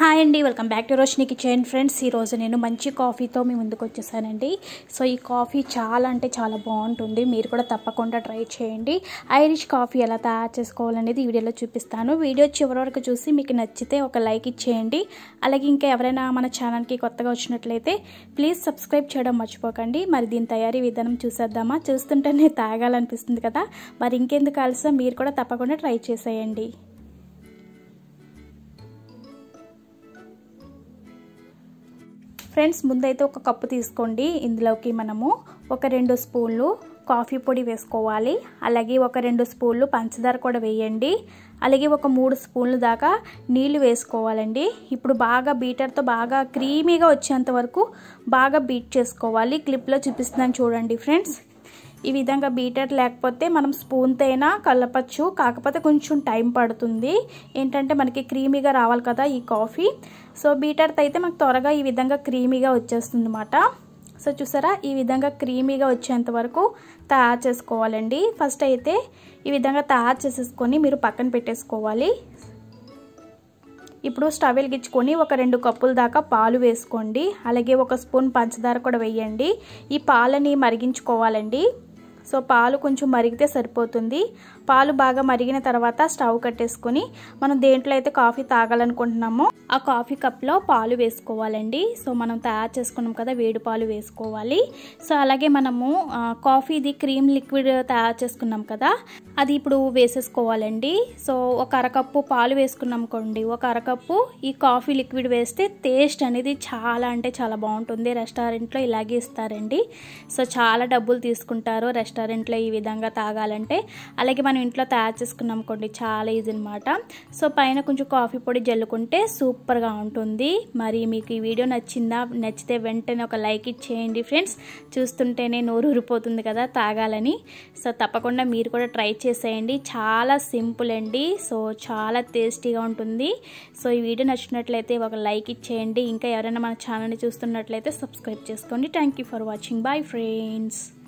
hi అండి welcome back to Roshini kitchen friends ఈరోజు నేను మంచి కాఫీతో మీ ముందుకు వచ్చేసానండి సో ఈ కాఫీ చాలా అంటే చాలా బాగుంటుంది మీరు కూడా తప్పకుండా ట్రై చేయండి ఐరిష్ కాఫీ ఎలా తయారు చేసుకోవాలనేది ఈ వీడియోలో చూపిస్తాను వీడియో చివరి వరకు చూసి మీకు నచ్చితే ఒక లైక్ ఇచ్చేయండి అలాగే ఇంకా ఎవరైనా మన ఛానల్కి కొత్తగా వచ్చినట్లయితే ప్లీజ్ సబ్స్క్రైబ్ చేయడం మర్చిపోకండి మరి దీని తయారీ విధానం చూసేద్దామా చూస్తుంటేనే తాగాలనిపిస్తుంది కదా మరి ఇంకెందుకు ఆలస్యం మీరు కూడా తప్పకుండా ట్రై చేసేయండి ఫ్రెండ్స్ ముందైతే ఒక కప్పు తీసుకోండి ఇందులోకి మనము ఒక రెండు స్పూన్లు కాఫీ పొడి వేసుకోవాలి అలాగే ఒక రెండు స్పూన్లు పంచదార కూడా వేయండి అలాగే ఒక మూడు స్పూన్లు దాకా నీళ్లు వేసుకోవాలండి ఇప్పుడు బాగా బీటర్తో బాగా క్రీమీగా వచ్చేంత వరకు బాగా బీట్ చేసుకోవాలి క్లిప్లో చూపిస్తున్నాను చూడండి ఫ్రెండ్స్ ఈ విధంగా బీటర్ లేకపోతే మనం స్పూన్తో అయినా కలపచ్చు కాకపోతే కొంచెం టైం పడుతుంది ఏంటంటే మనకి క్రీమీగా రావాలి కదా ఈ కాఫీ సో బీటర్తో అయితే మనకు త్వరగా ఈ విధంగా క్రీమీగా వచ్చేస్తుంది అనమాట సో చూసారా ఈ విధంగా క్రీమీగా వచ్చేంత వరకు తయారు చేసుకోవాలండి ఫస్ట్ అయితే ఈ విధంగా తయారు చేసేసుకొని మీరు పక్కన పెట్టేసుకోవాలి ఇప్పుడు స్టవ్ వెలిగించుకొని ఒక రెండు కప్పుల దాకా పాలు వేసుకోండి అలాగే ఒక స్పూన్ పంచదార కూడా వేయండి ఈ పాలని మరిగించుకోవాలండి సో పాలు కొంచెం మరిగితే సరిపోతుంది పాలు బాగా మరిగిన తర్వాత స్టవ్ కట్టేసుకొని మనం దేంట్లో అయితే కాఫీ తాగాలనుకుంటున్నామో ఆ కాఫీ కప్లో పాలు వేసుకోవాలండి సో మనం తయారు చేసుకున్నాం కదా వేడి పాలు వేసుకోవాలి సో అలాగే మనము కాఫీది క్రీమ్ లిక్విడ్ తయారు చేసుకున్నాం కదా అది ఇప్పుడు వేసేసుకోవాలండి సో ఒక అరకప్పు పాలు వేసుకున్నాం అనుకోండి ఒక అరకప్పు ఈ కాఫీ లిక్విడ్ వేస్తే టేస్ట్ అనేది చాలా అంటే చాలా బాగుంటుంది రెస్టారెంట్లో ఇలాగే ఇస్తారండి సో చాలా డబ్బులు తీసుకుంటారు రెస్టారెంట్లో ఈ విధంగా తాగాలంటే అలాగే మనం ఇంట్లో తయారు చేసుకున్నాం అనుకోండి చాలా ఈజీ అనమాట సో పైన కొంచెం కాఫీ పొడి జల్లుకుంటే సూపర్గా ఉంటుంది మరి మీకు ఈ వీడియో నచ్చిందా నచ్చితే వెంటనే ఒక లైక్ ఇచ్చేయండి ఫ్రెండ్స్ చూస్తుంటేనే నోరు ఊరిపోతుంది కదా తాగాలని సో తప్పకుండా మీరు కూడా ట్రై చేసేయండి చాలా సింపుల్ అండి సో చాలా టేస్టీగా ఉంటుంది సో ఈ వీడియో నచ్చినట్లయితే ఒక లైక్ ఇచ్చేయండి ఇంకా ఎవరైనా మన ఛానల్ని చూస్తున్నట్లయితే సబ్స్క్రైబ్ చేసుకోండి thank for watching bye friends